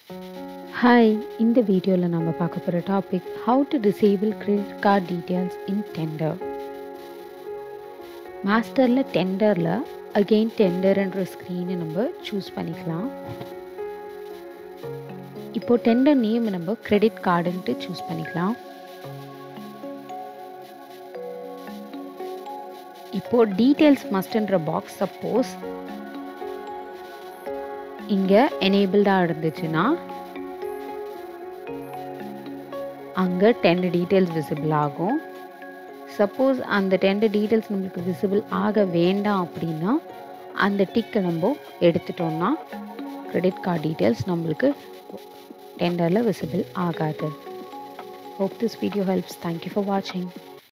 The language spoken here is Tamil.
ஹாய் இந்த வீடியோவில் நம்ம பார்க்க போகிற topic how to disable credit card details in tender மாஸ்டரில் டெண்டரில் அகெயின் டெண்டர்ன்ற ஸ்க்ரீனை நம்ம சூஸ் பண்ணிக்கலாம் இப்போ டெண்டர் நேம் நம்ம கிரெடிட் கார்டுன்ட்டு சூஸ் பண்ணிக்கலாம் இப்போ டீட்டெயில்ஸ் மஸ்ட்ன்ற பாக்ஸ் சப்போஸ் இங்கே எனேபிள்டாக இருந்துச்சுன்னா அங்கே டென்ட் டீட்டெயில்ஸ் விசிபிள் ஆகும் சப்போஸ் அந்த டென்ட் டீட்டெயில்ஸ் நம்மளுக்கு விசிபிள் ஆக வேண்டாம் அப்படின்னா அந்த டிக்கை நம்ம எடுத்துட்டோம்னா கிரெடிட் கார்டு டீட்டெயில்ஸ் நம்மளுக்கு டெண்டரில் விசிபிள் ஆகாது hope this video helps thank you for வாட்சிங்